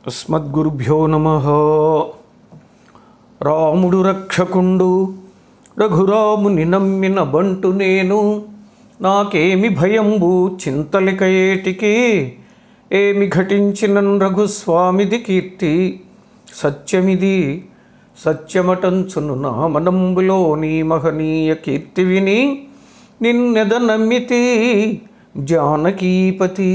అస్మద్గురుభ్యో నమ రాముడు రక్షకుండు రఘురాముని నమ్మిన బంటు నేను నాకేమి భయంబు చింతలిక ఏటికి ఏమి ఘటించినన్ రఘుస్వామిది కీర్తి సత్యమిది సత్యమటంచును నా మనంబులో నీ మహనీయ కీర్తి విని నిన్నెద నమ్మితి జానకీపతి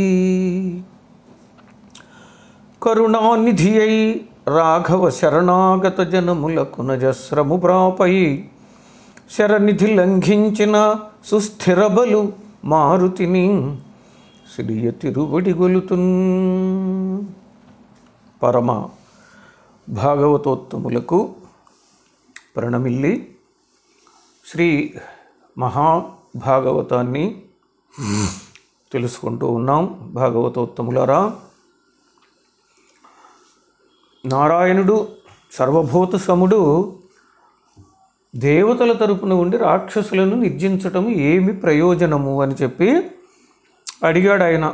కరుణానిధి అయి రాఘవ శరణాగత జనములకు నజస్రము ప్రాపై శరనిధి లంఘించిన సుస్థిర బలు మారుతిని శ్రీయ తిరువడి గొలుతున్ పరమ భాగవతోత్తములకు ప్రణమిల్లి శ్రీ మహాభాగవతాన్ని తెలుసుకుంటూ ఉన్నాం భాగవతోత్తములారా నారాయణుడు సర్వభూత సముడు దేవతల తరపున ఉండి రాక్షసులను నిర్జించటం ఏమి ప్రయోజనము అని చెప్పి అడిగాడు ఆయన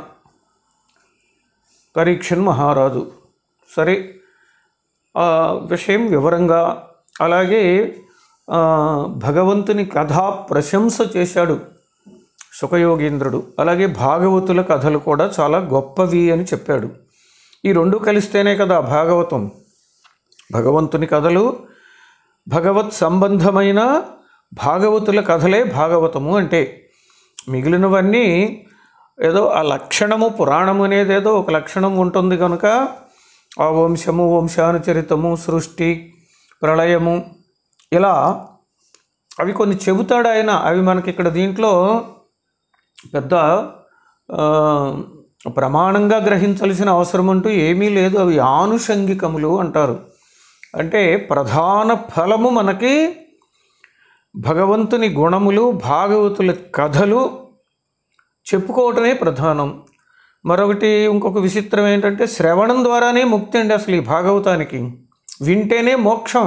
పరీక్షన్ మహారాజు సరే ఆ విషయం వివరంగా అలాగే ఆ, భగవంతుని కథా ప్రశంస చేశాడు సుఖయోగేంద్రుడు అలాగే భాగవతుల కథలు కూడా చాలా గొప్పవి అని చెప్పాడు ఈ రెండు కలిస్తేనే కదా భాగవతం భగవంతుని కథలు భగవత్ సంబంధమైన భాగవతుల కథలే భాగవతము అంటే మిగిలినవన్నీ ఏదో ఆ లక్షణము పురాణము అనేది ఏదో ఒక లక్షణం ఉంటుంది కనుక ఆ వంశము వంశానుచరితము సృష్టి ప్రళయము ఇలా అవి కొన్ని చెబుతాడు ఆయన అవి మనకి ఇక్కడ దీంట్లో పెద్ద ఆ, ప్రమాణంగా గ్రహించాల్సిన అవసరం అంటూ ఏమీ లేదు అవి ఆనుషంగికములు అంటారు అంటే ప్రధాన ఫలము మనకి భగవంతుని గుణములు భాగవతుల కథలు చెప్పుకోవటమే ప్రధానం మరొకటి ఇంకొక విచిత్రం ఏంటంటే శ్రవణం ద్వారానే ముక్తి అండి అసలు ఈ భాగవతానికి వింటేనే మోక్షం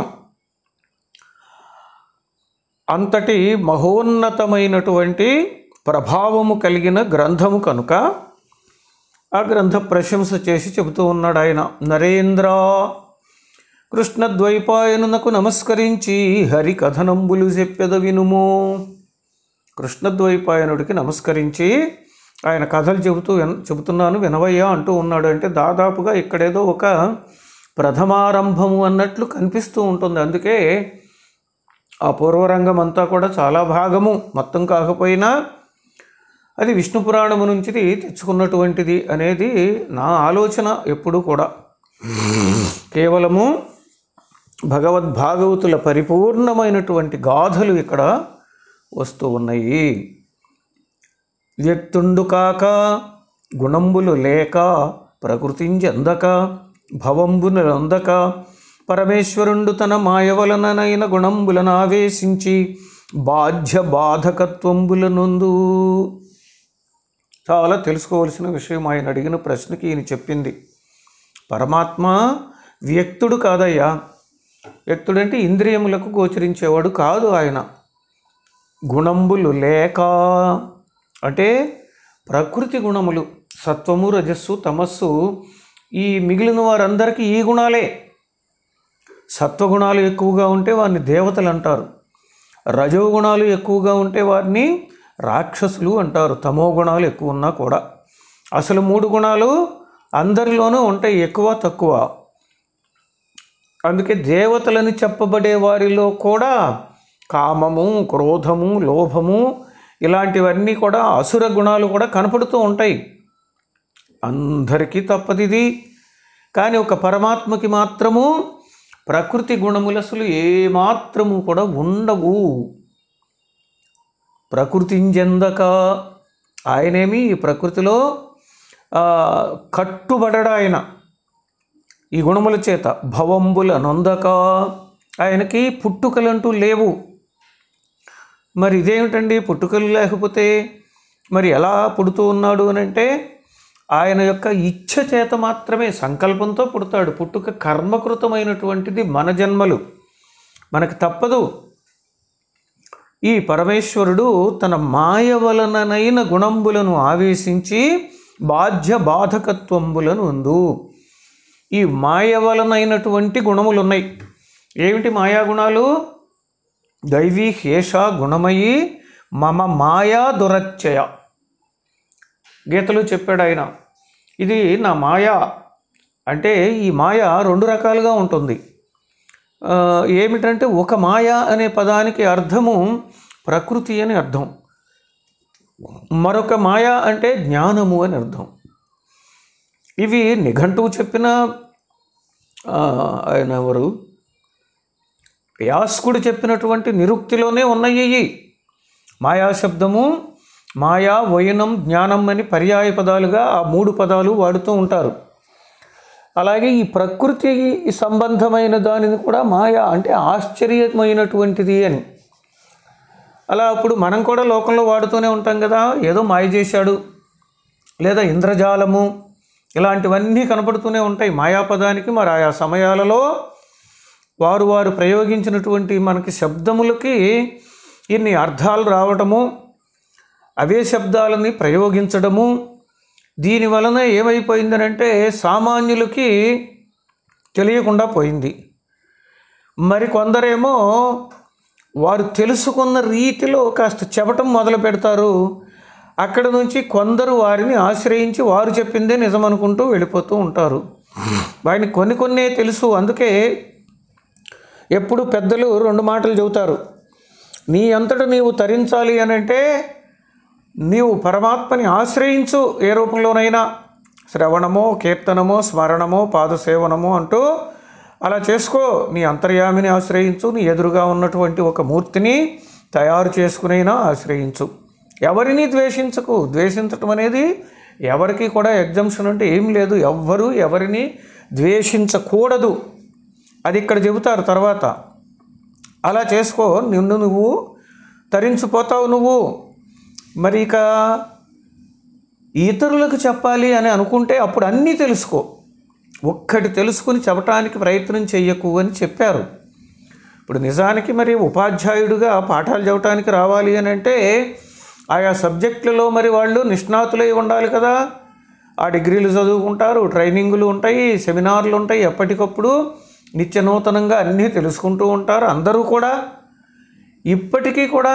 అంతటి మహోన్నతమైనటువంటి ప్రభావము కలిగిన గ్రంథము కనుక ఆ గ్రంథ ప్రశంస చేసి చెబుతూ ఉన్నాడు ఆయన నరేంద్ర కృష్ణద్వైపాయనునకు నమస్కరించి హరి కథనంబులు చెప్పెద వినుము కృష్ణద్వైపాయనుడికి నమస్కరించి ఆయన కథలు చెబుతూ విన్ చెబుతున్నాను వినవయ్యా అంటూ ఉన్నాడు అంటే దాదాపుగా ఇక్కడేదో ఒక ప్రథమారంభము అన్నట్లు కనిపిస్తూ ఉంటుంది అందుకే ఆ పూర్వరంగం అంతా కూడా చాలా భాగము మొత్తం కాకపోయినా అది విష్ణు పురాణము నుంచి తెచ్చుకున్నటువంటిది అనేది నా ఆలోచన ఎప్పుడూ కూడా కేవలము భగవద్భాగవతుల పరిపూర్ణమైనటువంటి గాథలు ఇక్కడ వస్తూ ఉన్నాయి వ్యక్తుండు కాక గుణంబులు లేక ప్రకృతింజందక భవంబును అందక పరమేశ్వరుండు తన మాయ వలననైన గుణంబులను ఆవేశించి బాధ్య బాధకత్వంబులనందు చాలా తెలుసుకోవలసిన విషయం ఆయన అడిగిన ప్రశ్నకి ఈయన చెప్పింది పరమాత్మ వ్యక్తుడు కాదయ్యా వ్యక్తుడంటే ఇంద్రియములకు గోచరించేవాడు కాదు ఆయన గుణంబులు లేక అంటే ప్రకృతి గుణములు సత్వము రజస్సు తమస్సు ఈ మిగిలిన వారందరికీ ఈ గుణాలే సత్వగుణాలు ఎక్కువగా ఉంటే వారిని దేవతలు అంటారు రజో గుణాలు ఎక్కువగా ఉంటే వారిని రాక్షసులు అంటారు తమో గుణాలు ఎక్కువ ఉన్నా కూడా అసలు మూడు గుణాలు అందరిలోనూ ఉంటాయి ఎక్కువ తక్కువ అందుకే దేవతలని చెప్పబడే వారిలో కూడా కామము క్రోధము లోభము ఇలాంటివన్నీ కూడా అసుర గుణాలు కూడా కనపడుతూ ఉంటాయి అందరికీ తప్పదిది కానీ ఒక పరమాత్మకి మాత్రము ప్రకృతి గుణములు అసలు ఏమాత్రము కూడా ఉండవు ప్రకృతింజందక ఆయనేమి ఈ ప్రకృతిలో ఆ, కట్టుబడడు ఆయన ఈ గుణముల చేత భవంబుల నొందక ఆయనకి పుట్టుకలంటూ లేవు మరి ఇదేమిటండి పుట్టుకలు లేకపోతే మరి ఎలా పుడుతూ ఉన్నాడు అని అంటే ఆయన యొక్క ఇచ్ఛ చేత మాత్రమే సంకల్పంతో పుడతాడు పుట్టుక కర్మకృతమైనటువంటిది మన జన్మలు మనకు తప్పదు ఈ పరమేశ్వరుడు తన మాయ వలననైన గుణంబులను ఆవేశించి బాధ్య బాధకత్వంబులను ఉందు ఈ మాయ వలనైనటువంటి గుణములు ఉన్నాయి ఏమిటి మాయా గుణాలు దైవీ హేష గుణమయి మమ మాయా దురచ్చయ గీతలు చెప్పాడు ఆయన ఇది నా మాయా అంటే ఈ మాయ రెండు రకాలుగా ఉంటుంది ఆ, ఏమిటంటే ఒక మాయ అనే పదానికి అర్థము ప్రకృతి అని అర్థం మరొక మాయ అంటే జ్ఞానము అని అర్థం ఇవి నిఘంటువు చెప్పిన ఆ, ఆయన ఎవరు యాస్కుడు చెప్పినటువంటి నిరుక్తిలోనే ఉన్నాయి ఇవి మాయా శబ్దము మాయా వయనం జ్ఞానం అని పర్యాయ పదాలుగా ఆ మూడు పదాలు వాడుతూ ఉంటారు అలాగే ఈ ప్రకృతి సంబంధమైన దానిని కూడా మాయా అంటే ఆశ్చర్యమైనటువంటిది అని అలా అప్పుడు మనం కూడా లోకంలో వాడుతూనే ఉంటాం కదా ఏదో మాయ చేశాడు లేదా ఇంద్రజాలము ఇలాంటివన్నీ కనపడుతూనే ఉంటాయి మాయాపదానికి మరి ఆయా సమయాలలో వారు వారు ప్రయోగించినటువంటి మనకి శబ్దములకి ఇన్ని అర్థాలు రావటము అవే శబ్దాలని ప్రయోగించడము దీని వలన ఏమైపోయిందనంటే సామాన్యులకి తెలియకుండా పోయింది మరి కొందరేమో వారు తెలుసుకున్న రీతిలో కాస్త చెప్పటం మొదలు పెడతారు అక్కడ నుంచి కొందరు వారిని ఆశ్రయించి వారు చెప్పిందే నిజమనుకుంటూ వెళ్ళిపోతూ ఉంటారు వారిని కొన్ని కొన్నే తెలుసు అందుకే ఎప్పుడు పెద్దలు రెండు మాటలు చెబుతారు నీ అంతట నీవు తరించాలి అని అంటే నీవు పరమాత్మని ఆశ్రయించు ఏ రూపంలోనైనా శ్రవణమో కీర్తనమో స్మరణమో పాదసేవనమో అంటూ అలా చేసుకో నీ అంతర్యామిని ఆశ్రయించు నీ ఎదురుగా ఉన్నటువంటి ఒక మూర్తిని తయారు చేసుకునైనా ఆశ్రయించు ఎవరిని ద్వేషించకు ద్వేషించటం అనేది ఎవరికి కూడా ఎగ్జంప్షన్ అంటే ఏం లేదు ఎవ్వరూ ఎవరిని ద్వేషించకూడదు అది ఇక్కడ చెబుతారు తర్వాత అలా చేసుకో నిన్ను నువ్వు తరించిపోతావు నువ్వు మరి ఇక ఇతరులకు చెప్పాలి అని అనుకుంటే అప్పుడు అన్నీ తెలుసుకో ఒక్కటి తెలుసుకుని చెప్పటానికి ప్రయత్నం చెయ్యకు అని చెప్పారు ఇప్పుడు నిజానికి మరి ఉపాధ్యాయుడిగా పాఠాలు చెప్పడానికి రావాలి అని అంటే ఆయా సబ్జెక్టులలో మరి వాళ్ళు నిష్ణాతులై ఉండాలి కదా ఆ డిగ్రీలు చదువుకుంటారు ట్రైనింగులు ఉంటాయి సెమినార్లు ఉంటాయి ఎప్పటికప్పుడు నిత్య నూతనంగా అన్నీ తెలుసుకుంటూ ఉంటారు అందరూ కూడా ఇప్పటికీ కూడా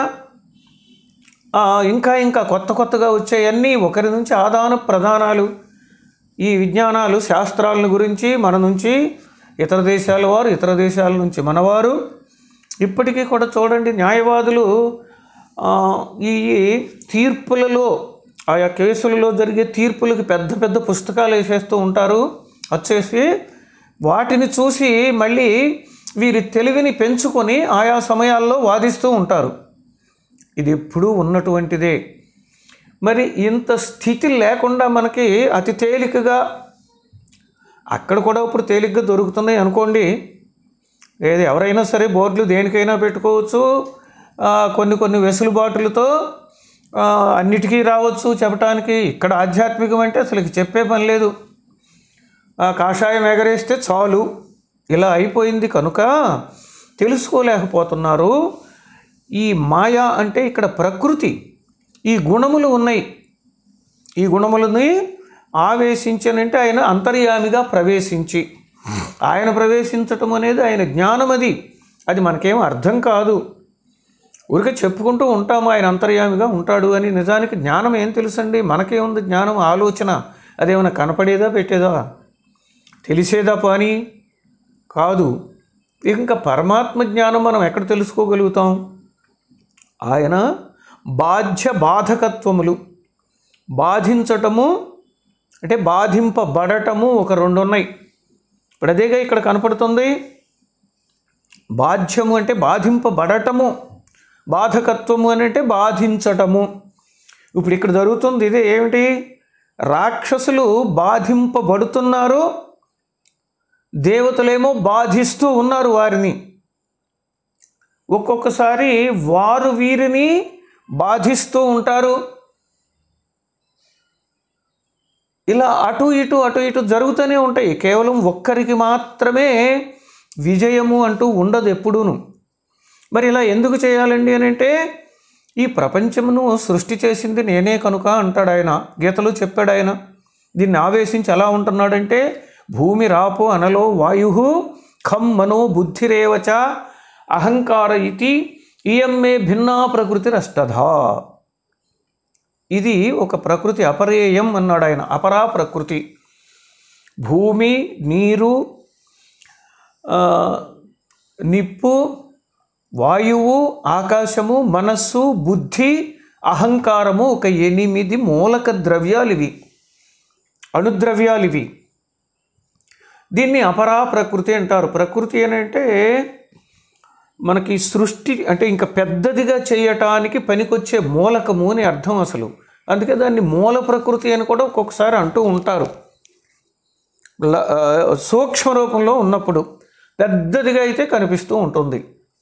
ఆ, ఇంకా ఇంకా కొత్త కొత్తగా వచ్చేవన్నీ ఒకరి నుంచి ఆదాన ప్రధానాలు ఈ విజ్ఞానాలు శాస్త్రాలను గురించి మన నుంచి ఇతర దేశాల వారు ఇతర దేశాల నుంచి మనవారు ఇప్పటికీ కూడా చూడండి న్యాయవాదులు ఆ, ఈ తీర్పులలో ఆయా కేసులలో జరిగే తీర్పులకి పెద్ద పెద్ద పుస్తకాలు వేసేస్తూ ఉంటారు వచ్చేసి వాటిని చూసి మళ్ళీ వీరి తెలివిని పెంచుకొని ఆయా సమయాల్లో వాదిస్తూ ఉంటారు ఇది ఎప్పుడూ ఉన్నటువంటిదే మరి ఇంత స్థితి లేకుండా మనకి అతి తేలికగా అక్కడ కూడా ఇప్పుడు తేలిగ్గా దొరుకుతున్నాయి అనుకోండి ఏది ఎవరైనా సరే బోర్డులు దేనికైనా పెట్టుకోవచ్చు ఆ, కొన్ని కొన్ని వెసులుబాటులతో ఆ, అన్నిటికీ రావచ్చు చెప్పటానికి ఇక్కడ ఆధ్యాత్మికం అంటే అసలు ఇక చెప్పే పని లేదు ఆ కాషాయం ఎగరేస్తే చాలు ఇలా అయిపోయింది కనుక తెలుసుకోలేకపోతున్నారు ఈ మాయ అంటే ఇక్కడ ప్రకృతి ఈ గుణములు ఉన్నాయి ఈ గుణములని ఆవేశించనంటే ఆయన అంతర్యామిగా ప్రవేశించి ఆయన ప్రవేశించటం అనేది ఆయన జ్ఞానం అది అది మనకేం అర్థం కాదు ఊరికే చెప్పుకుంటూ ఉంటాము ఆయన అంతర్యామిగా ఉంటాడు అని నిజానికి జ్ఞానం ఏం తెలుసండి మనకేముంది జ్ఞానం ఆలోచన అదేమైనా కనపడేదా పెట్టేదా తెలిసేదా పని కాదు ఇంకా పరమాత్మ జ్ఞానం మనం ఎక్కడ తెలుసుకోగలుగుతాం ఆయన బాధ్య బాధకత్వములు బాధించటము అంటే బాధింపబడటము ఒక రెండు ఉన్నాయి ఇప్పుడు అదేగా ఇక్కడ కనపడుతుంది బాధ్యము అంటే బాధింపబడటము బాధకత్వము అని అంటే బాధించటము ఇప్పుడు ఇక్కడ జరుగుతుంది ఇదే ఏమిటి రాక్షసులు బాధింపబడుతున్నారు దేవతలేమో బాధిస్తూ ఉన్నారు వారిని ఒక్కొక్కసారి వారు వీరిని బాధిస్తూ ఉంటారు ఇలా అటు ఇటు అటు ఇటు జరుగుతూనే ఉంటాయి కేవలం ఒక్కరికి మాత్రమే విజయము అంటూ ఉండదు ఎప్పుడూను మరి ఇలా ఎందుకు చేయాలండి అని అంటే ఈ ప్రపంచమును సృష్టి చేసింది నేనే కనుక అంటాడు ఆయన గీతలో చెప్పాడు ఆయన దీన్ని ఆవేశించి ఎలా ఉంటున్నాడంటే భూమి రాపు అనలో వాయు ఖం మనో బుద్ధిరేవచ అహంకార ఇతి ఇయమ్మే భిన్నా ప్రకృతి రష్టధా ఇది ఒక ప్రకృతి అపరేయం అన్నాడు ఆయన అపరా ప్రకృతి భూమి నీరు ఆ, నిప్పు వాయువు ఆకాశము మనస్సు బుద్ధి అహంకారము ఒక ఎనిమిది మూలక ద్రవ్యాలు ఇవి అణుద్రవ్యాలు ఇవి దీన్ని అపరా ప్రకృతి అంటారు ప్రకృతి అని అంటే మనకి సృష్టి అంటే ఇంకా పెద్దదిగా చేయటానికి పనికొచ్చే మూలకము అని అర్థం అసలు అందుకే దాన్ని మూల ప్రకృతి అని కూడా ఒక్కొక్కసారి అంటూ ఉంటారు ల- ఆ, సూక్ష్మ రూపంలో ఉన్నప్పుడు పెద్దదిగా అయితే కనిపిస్తూ ఉంటుంది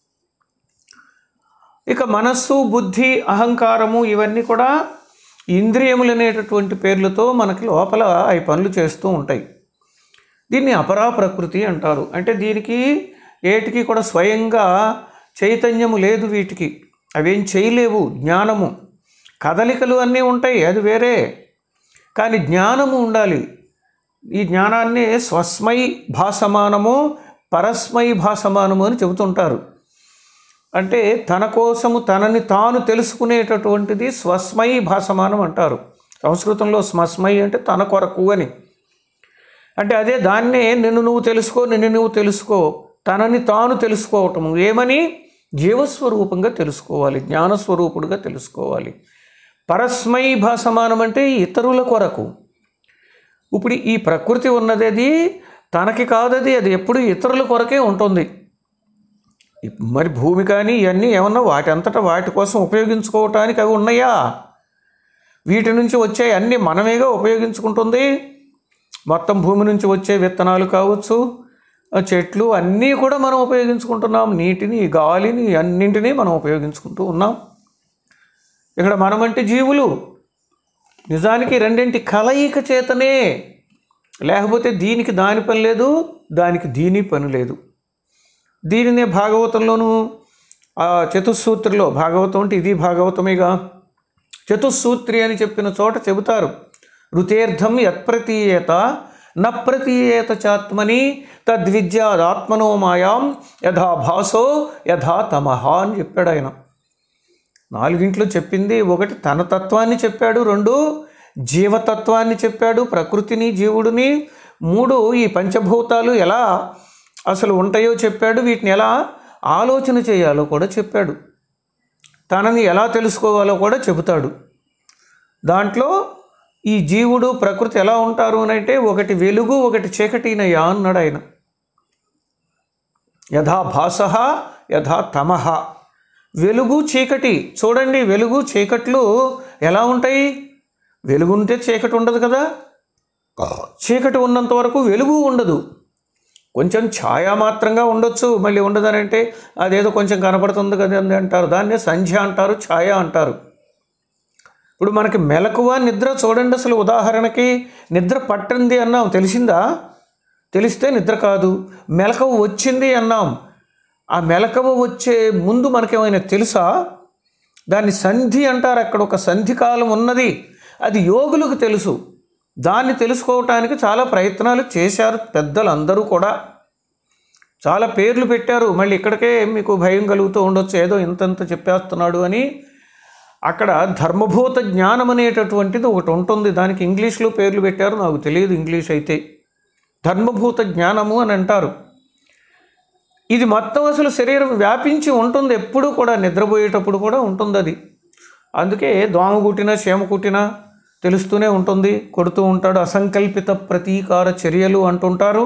ఇక మనస్సు బుద్ధి అహంకారము ఇవన్నీ కూడా ఇంద్రియములు అనేటటువంటి పేర్లతో మనకి లోపల అవి పనులు చేస్తూ ఉంటాయి దీన్ని అపరా ప్రకృతి అంటారు అంటే దీనికి ఏటికి కూడా స్వయంగా చైతన్యము లేదు వీటికి అవేం చేయలేవు జ్ఞానము కదలికలు అన్నీ ఉంటాయి అది వేరే కానీ జ్ఞానము ఉండాలి ఈ జ్ఞానాన్ని స్వస్మై భాసమానము పరస్మై భాసమానము అని చెబుతుంటారు అంటే తన కోసము తనని తాను తెలుసుకునేటటువంటిది స్వస్మై భాసమానం అంటారు సంస్కృతంలో స్మస్మై అంటే తన కొరకు అని అంటే అదే దాన్నే నిన్ను నువ్వు తెలుసుకో నిన్ను నువ్వు తెలుసుకో తనని తాను తెలుసుకోవటము ఏమని జీవస్వరూపంగా తెలుసుకోవాలి జ్ఞానస్వరూపుడుగా తెలుసుకోవాలి పరస్మై భాసమానం అంటే ఇతరుల కొరకు ఇప్పుడు ఈ ప్రకృతి ఉన్నది అది తనకి కాదది అది ఎప్పుడు ఇతరుల కొరకే ఉంటుంది మరి భూమి కానీ ఇవన్నీ ఏమన్నా వాటి అంతటా వాటి కోసం ఉపయోగించుకోవటానికి అవి ఉన్నాయా వీటి నుంచి వచ్చే అన్నీ మనమేగా ఉపయోగించుకుంటుంది మొత్తం భూమి నుంచి వచ్చే విత్తనాలు కావచ్చు ఆ చెట్లు అన్నీ కూడా మనం ఉపయోగించుకుంటున్నాం నీటిని గాలిని అన్నింటినీ మనం ఉపయోగించుకుంటూ ఉన్నాం ఇక్కడ మనమంటే జీవులు నిజానికి రెండింటి కలయిక చేతనే లేకపోతే దీనికి దాని పని లేదు దానికి దీని పని లేదు దీనినే భాగవతంలోను ఆ చతుస్సూత్రిలో భాగవతం అంటే ఇది భాగవతమేగా చతుస్సూత్రి అని చెప్పిన చోట చెబుతారు ఋతేర్థం యత్ప్రతీయత న ప్రతీయేత చాత్మని తద్విద్యాదాత్మనో మాయాం యథా భాసో యథా తమహ అని చెప్పాడు ఆయన నాలుగింట్లో చెప్పింది ఒకటి తన తత్వాన్ని చెప్పాడు రెండు జీవతత్వాన్ని చెప్పాడు ప్రకృతిని జీవుడిని మూడు ఈ పంచభూతాలు ఎలా అసలు ఉంటాయో చెప్పాడు వీటిని ఎలా ఆలోచన చేయాలో కూడా చెప్పాడు తనని ఎలా తెలుసుకోవాలో కూడా చెబుతాడు దాంట్లో ఈ జీవుడు ప్రకృతి ఎలా ఉంటారు అని అంటే ఒకటి వెలుగు ఒకటి చీకటినయా అన్నాడు ఆయన యథా భాస యథా తమహ వెలుగు చీకటి చూడండి వెలుగు చీకట్లు ఎలా ఉంటాయి వెలుగు ఉంటే చీకటి ఉండదు కదా చీకటి ఉన్నంత వరకు వెలుగు ఉండదు కొంచెం ఛాయ మాత్రంగా ఉండొచ్చు మళ్ళీ ఉండదనంటే అదేదో కొంచెం కనపడుతుంది కదా అని అంటారు దాన్నే సంధ్య అంటారు ఛాయ అంటారు ఇప్పుడు మనకి మెలకువ నిద్ర చూడండి అసలు ఉదాహరణకి నిద్ర పట్టింది అన్నాం తెలిసిందా తెలిస్తే నిద్ర కాదు మెలకువ వచ్చింది అన్నాం ఆ మెలకువ వచ్చే ముందు మనకేమైనా తెలుసా దాన్ని సంధి అంటారు అక్కడ ఒక సంధి కాలం ఉన్నది అది యోగులకు తెలుసు దాన్ని తెలుసుకోవటానికి చాలా ప్రయత్నాలు చేశారు పెద్దలందరూ కూడా చాలా పేర్లు పెట్టారు మళ్ళీ ఇక్కడికే మీకు భయం కలుగుతూ ఉండొచ్చు ఏదో ఇంతంత చెప్పేస్తున్నాడు అని అక్కడ ధర్మభూత జ్ఞానం అనేటటువంటిది ఒకటి ఉంటుంది దానికి ఇంగ్లీష్లో పేర్లు పెట్టారు నాకు తెలియదు ఇంగ్లీష్ అయితే ధర్మభూత జ్ఞానము అని అంటారు ఇది మొత్తం అసలు శరీరం వ్యాపించి ఉంటుంది ఎప్పుడూ కూడా నిద్రపోయేటప్పుడు కూడా ఉంటుంది అది అందుకే దోమ కుట్టినా చీమ కుట్టినా తెలుస్తూనే ఉంటుంది కొడుతూ ఉంటాడు అసంకల్పిత ప్రతీకార చర్యలు అంటుంటారు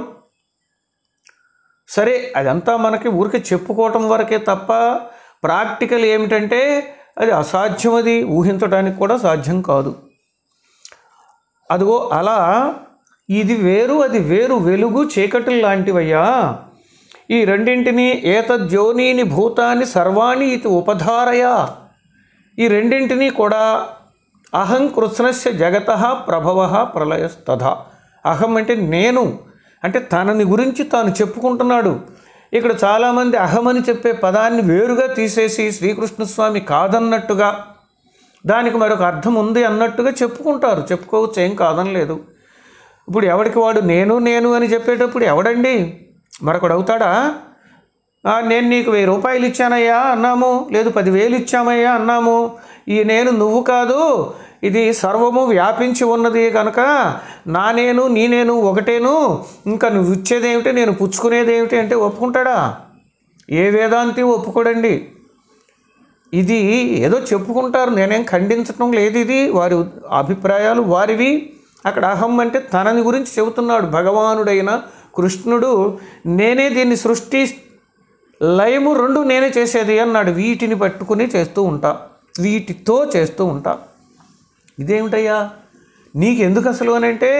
సరే అదంతా మనకి ఊరికే చెప్పుకోవటం వరకే తప్ప ప్రాక్టికల్ ఏమిటంటే అది అసాధ్యం అది ఊహించడానికి కూడా సాధ్యం కాదు అదిగో అలా ఇది వేరు అది వేరు వెలుగు చీకటి లాంటివయ్యా ఈ రెండింటిని ఏతద్యోనీని భూతాన్ని సర్వాణి ఇది ఉపధారయ ఈ రెండింటినీ కూడా అహం కృష్ణస్య జగత ప్రభవ ప్రళయస్తథ అహం అంటే నేను అంటే తనని గురించి తాను చెప్పుకుంటున్నాడు ఇక్కడ చాలామంది అహమని చెప్పే పదాన్ని వేరుగా తీసేసి శ్రీకృష్ణస్వామి కాదన్నట్టుగా దానికి మరొక అర్థం ఉంది అన్నట్టుగా చెప్పుకుంటారు చెప్పుకోవచ్చు ఏం కాదనలేదు ఇప్పుడు ఎవడికి వాడు నేను నేను అని చెప్పేటప్పుడు ఎవడండి మరొకడు అవుతాడా "ఆ, నేను నీకు వెయ్యి రూపాయలు ఇచ్చానయ్యా అన్నాము లేదు పదివేలు ఇచ్చామయ్యా అన్నాము ఈ నేను నువ్వు కాదు ఇది సర్వము వ్యాపించి ఉన్నది కనుక నా నేను నీ నేను ఒకటేను ఇంకా నువ్వు ఇచ్చేదేమిటి నేను పుచ్చుకునేదేమిటి అంటే ఒప్పుకుంటాడా ఏ వేదాంతి ఒప్పుకోడండి ఇది ఏదో చెప్పుకుంటారు నేనేం ఖండించడం లేదు ఇది వారి అభిప్రాయాలు వారివి అక్కడ అహం అంటే తనని గురించి చెబుతున్నాడు భగవానుడైన కృష్ణుడు నేనే దీన్ని సృష్టి లయము రెండు నేనే చేసేది అన్నాడు వీటిని పట్టుకుని చేస్తూ ఉంటా వీటితో చేస్తూ ఉంటా ఇదేమిటయ్యా నీకెందుకు అసలు అని అంటే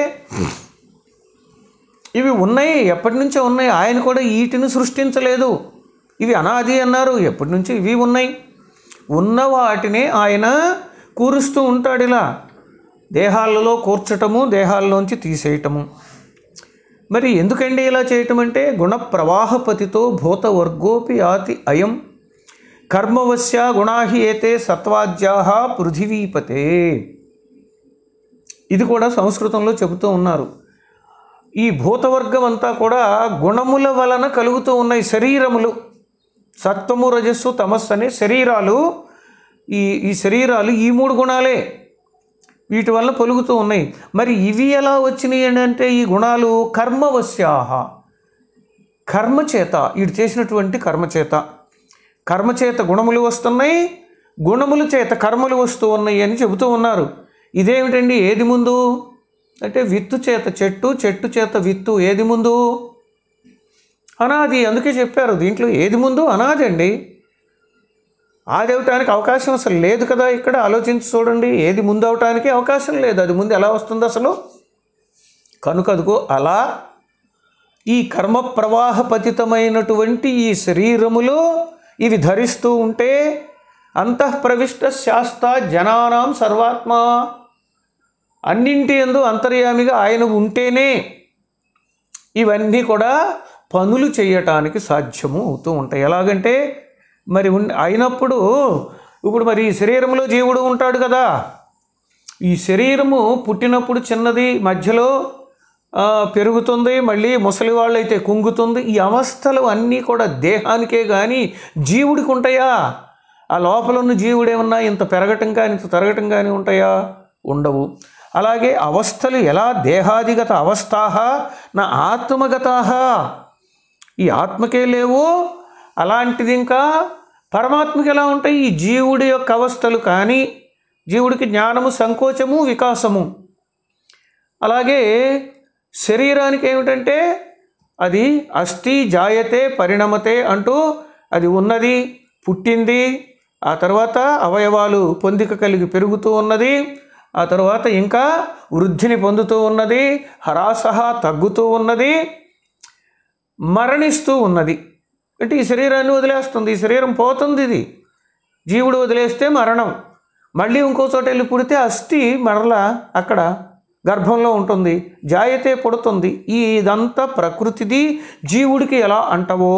ఇవి ఉన్నాయి ఎప్పటి నుంచో ఉన్నాయి ఆయన కూడా వీటిని సృష్టించలేదు ఇవి అనాది అన్నారు ఎప్పటి నుంచి ఇవి ఉన్నాయి ఉన్న వాటిని ఆయన కూరుస్తూ ఉంటాడు ఇలా దేహాలలో కూర్చటము దేహాల్లోంచి తీసేయటము మరి ఎందుకండి ఇలా చేయటం అంటే గుణ ప్రవాహపతితో భూత వర్గోపి ఆతి అయం కర్మవశ్య గుణాహి ఏతే సత్వాజ్యా పృథివీపతే ఇది కూడా సంస్కృతంలో చెబుతూ ఉన్నారు ఈ భూతవర్గం అంతా కూడా గుణముల వలన కలుగుతూ ఉన్నాయి శరీరములు సత్వము రజస్సు తమస్సు అనే శరీరాలు ఈ ఈ శరీరాలు ఈ మూడు గుణాలే వీటి వల్ల పొలుగుతూ ఉన్నాయి మరి ఇవి ఎలా వచ్చినాయి అని అంటే ఈ గుణాలు కర్మవశ్యాహ కర్మచేత వీడు చేసినటువంటి కర్మచేత కర్మచేత గుణములు వస్తున్నాయి గుణముల చేత కర్మలు వస్తూ ఉన్నాయి అని చెబుతూ ఉన్నారు ఇదేమిటండి ఏది ముందు అంటే విత్తు చేత చెట్టు చెట్టు చేత విత్తు ఏది ముందు అనాది అందుకే చెప్పారు దీంట్లో ఏది ముందు అనాది అండి ఆది అవటానికి అవకాశం అసలు లేదు కదా ఇక్కడ ఆలోచించి చూడండి ఏది ముందు అవటానికి అవకాశం లేదు అది ముందు ఎలా వస్తుంది అసలు కనుక అదిగో అలా ఈ కర్మ ప్రవాహ పతితమైనటువంటి ఈ శరీరములు ఇవి ధరిస్తూ ఉంటే అంతఃప్రవిష్ట శాస్త జనానాం సర్వాత్మ అన్నింటి ఎందు అంతర్యామిగా ఆయన ఉంటేనే ఇవన్నీ కూడా పనులు చేయటానికి సాధ్యము అవుతూ ఉంటాయి ఎలాగంటే మరి ఉన్- అయినప్పుడు ఇప్పుడు మరి ఈ శరీరంలో జీవుడు ఉంటాడు కదా ఈ శరీరము పుట్టినప్పుడు చిన్నది మధ్యలో ఆ, పెరుగుతుంది మళ్ళీ ముసలి వాళ్ళు అయితే కుంగుతుంది ఈ అవస్థలు అన్నీ కూడా దేహానికే కానీ జీవుడికి ఉంటాయా ఆ లోపల ఉన్న జీవుడు ఏమన్నా ఇంత పెరగటం కానీ ఇంత తరగటం కానీ ఉంటాయా ఉండవు అలాగే అవస్థలు ఎలా దేహాదిగత అవస్థాహ నా ఆత్మగతాహ ఈ ఆత్మకే లేవు అలాంటిది ఇంకా పరమాత్మకి ఎలా ఉంటాయి ఈ జీవుడి యొక్క అవస్థలు కానీ జీవుడికి జ్ఞానము సంకోచము వికాసము అలాగే శరీరానికి ఏమిటంటే అది అస్థి జాయతే పరిణమతే అంటూ అది ఉన్నది పుట్టింది ఆ తర్వాత అవయవాలు పొందిక కలిగి పెరుగుతూ ఉన్నది ఆ తర్వాత ఇంకా వృద్ధిని పొందుతూ ఉన్నది హరాసహ తగ్గుతూ ఉన్నది మరణిస్తూ ఉన్నది అంటే ఈ శరీరాన్ని వదిలేస్తుంది ఈ శరీరం పోతుంది ఇది జీవుడు వదిలేస్తే మరణం మళ్ళీ ఇంకో చోట వెళ్ళి పుడితే అస్థి మరలా అక్కడ గర్భంలో ఉంటుంది జాయతే పుడుతుంది ఈ ఇదంతా ప్రకృతిది జీవుడికి ఎలా అంటవో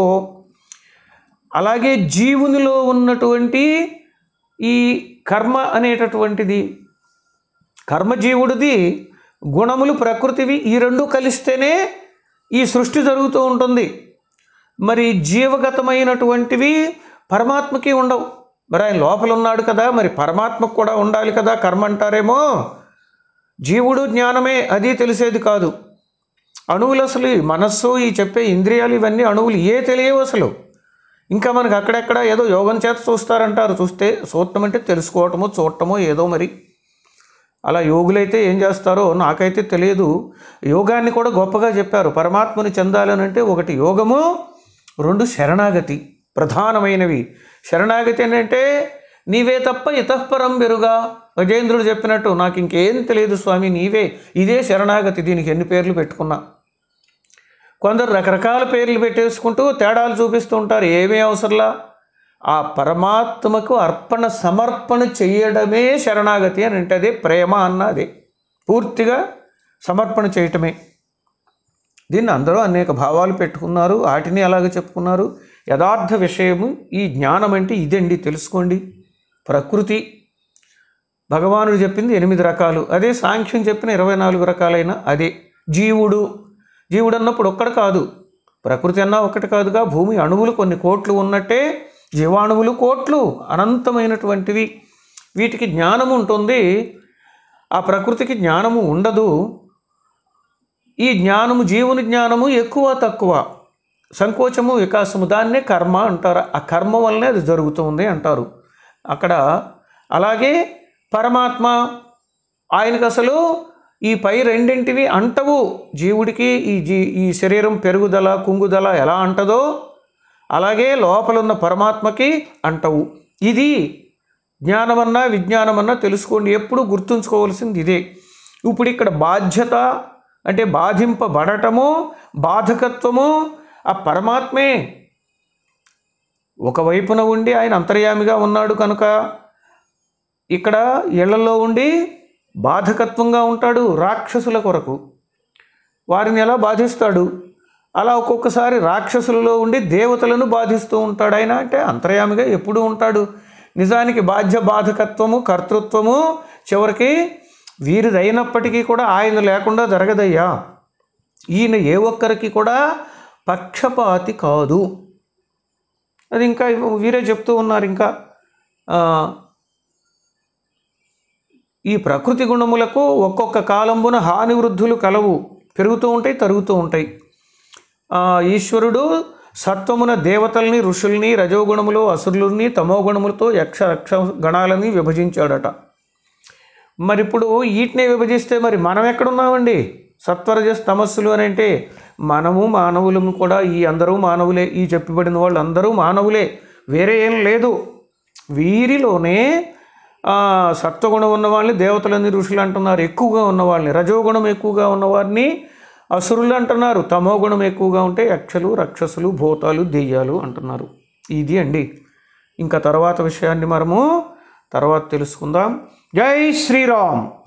అలాగే జీవునిలో ఉన్నటువంటి ఈ కర్మ అనేటటువంటిది కర్మజీవుడిది గుణములు ప్రకృతివి ఈ రెండు కలిస్తేనే ఈ సృష్టి జరుగుతూ ఉంటుంది మరి జీవగతమైనటువంటివి పరమాత్మకి ఉండవు మరి ఆయన లోపల ఉన్నాడు కదా మరి పరమాత్మకు కూడా ఉండాలి కదా కర్మ అంటారేమో జీవుడు జ్ఞానమే అది తెలిసేది కాదు అణువులు అసలు ఈ మనస్సు ఈ చెప్పే ఇంద్రియాలు ఇవన్నీ అణువులు ఏ తెలియవు అసలు ఇంకా మనకు అక్కడెక్కడ ఏదో యోగం చేత చూస్తారంటారు చూస్తే చూడటం అంటే తెలుసుకోవటమో చూడటమో ఏదో మరి అలా యోగులైతే ఏం చేస్తారో నాకైతే తెలియదు యోగాన్ని కూడా గొప్పగా చెప్పారు పరమాత్మని చెందాలని అంటే ఒకటి యోగము రెండు శరణాగతి ప్రధానమైనవి శరణాగతి ఏంటంటే నీవే తప్ప ఇతఃపరం బెరుగా గజేంద్రుడు చెప్పినట్టు నాకు ఇంకేం తెలియదు స్వామి నీవే ఇదే శరణాగతి దీనికి ఎన్ని పేర్లు పెట్టుకున్నా కొందరు రకరకాల పేర్లు పెట్టేసుకుంటూ తేడాలు చూపిస్తూ ఉంటారు ఏమీ అవసరంలా ఆ పరమాత్మకు అర్పణ సమర్పణ చేయడమే శరణాగతి అని అంటే అదే ప్రేమ అన్న అదే పూర్తిగా సమర్పణ చేయటమే దీన్ని అందరూ అనేక భావాలు పెట్టుకున్నారు వాటిని అలాగే చెప్పుకున్నారు యథార్థ విషయము ఈ జ్ఞానం అంటే ఇదండి తెలుసుకోండి ప్రకృతి భగవానుడు చెప్పింది ఎనిమిది రకాలు అదే సాంఖ్యం చెప్పిన ఇరవై నాలుగు రకాలైన అదే జీవుడు జీవుడు అన్నప్పుడు ఒక్కడు కాదు ప్రకృతి అన్నా ఒక్కటి కాదుగా భూమి అణువులు కొన్ని కోట్లు ఉన్నట్టే జీవాణువులు కోట్లు అనంతమైనటువంటివి వీటికి జ్ఞానం ఉంటుంది ఆ ప్రకృతికి జ్ఞానము ఉండదు ఈ జ్ఞానము జీవుని జ్ఞానము ఎక్కువ తక్కువ సంకోచము వికాసము దాన్నే కర్మ అంటారు ఆ కర్మ వల్లనే అది జరుగుతుంది అంటారు అక్కడ అలాగే పరమాత్మ ఆయనకు అసలు ఈ పై రెండింటివి అంటవు జీవుడికి ఈ జీ ఈ శరీరం పెరుగుదల కుంగుదల ఎలా అంటదో అలాగే లోపలున్న పరమాత్మకి అంటవు ఇది జ్ఞానమన్నా విజ్ఞానమన్నా తెలుసుకోండి ఎప్పుడు గుర్తుంచుకోవాల్సింది ఇదే ఇప్పుడు ఇక్కడ బాధ్యత అంటే బాధింపబడటము బాధకత్వము ఆ పరమాత్మే ఒకవైపున ఉండి ఆయన అంతర్యామిగా ఉన్నాడు కనుక ఇక్కడ ఇళ్లలో ఉండి బాధకత్వంగా ఉంటాడు రాక్షసుల కొరకు వారిని ఎలా బాధిస్తాడు అలా ఒక్కొక్కసారి రాక్షసులలో ఉండి దేవతలను బాధిస్తూ ఉంటాడు ఆయన అంటే అంతర్యామిగా ఎప్పుడూ ఉంటాడు నిజానికి బాధ్య బాధకత్వము కర్తృత్వము చివరికి వీరిదైనప్పటికీ కూడా ఆయన లేకుండా జరగదయ్యా ఈయన ఏ ఒక్కరికి కూడా పక్షపాతి కాదు అది ఇంకా వీరే చెప్తూ ఉన్నారు ఇంకా ఆ, ఈ ప్రకృతి గుణములకు ఒక్కొక్క కాలంబున హాని వృద్ధులు కలవు పెరుగుతూ ఉంటాయి తరుగుతూ ఉంటాయి ఆ, ఈశ్వరుడు సత్వమున దేవతల్ని ఋషుల్ని రజోగుణములు అసురులని తమోగుణములతో యక్ష రక్ష గణాలని విభజించాడట మరి ఇప్పుడు వీటినే విభజిస్తే మరి మనం ఎక్కడున్నామండి సత్వరజస్ తమస్సులు అని అంటే మనము మానవులము కూడా ఈ అందరూ మానవులే ఈ చెప్పబడిన వాళ్ళు అందరూ మానవులే వేరే ఏం లేదు వీరిలోనే ఆ, సత్వగుణం ఉన్న వాళ్ళని దేవతలని ఋషులు అంటున్నారు ఎక్కువగా ఉన్న వాళ్ళని రజోగుణం ఎక్కువగా ఉన్నవారిని అసురులు అంటున్నారు తమో గుణం ఎక్కువగా ఉంటే యక్షలు రక్షసులు భూతాలు దెయ్యాలు అంటున్నారు ఇది అండి ఇంకా తర్వాత విషయాన్ని మనము తర్వాత తెలుసుకుందాం జై శ్రీరామ్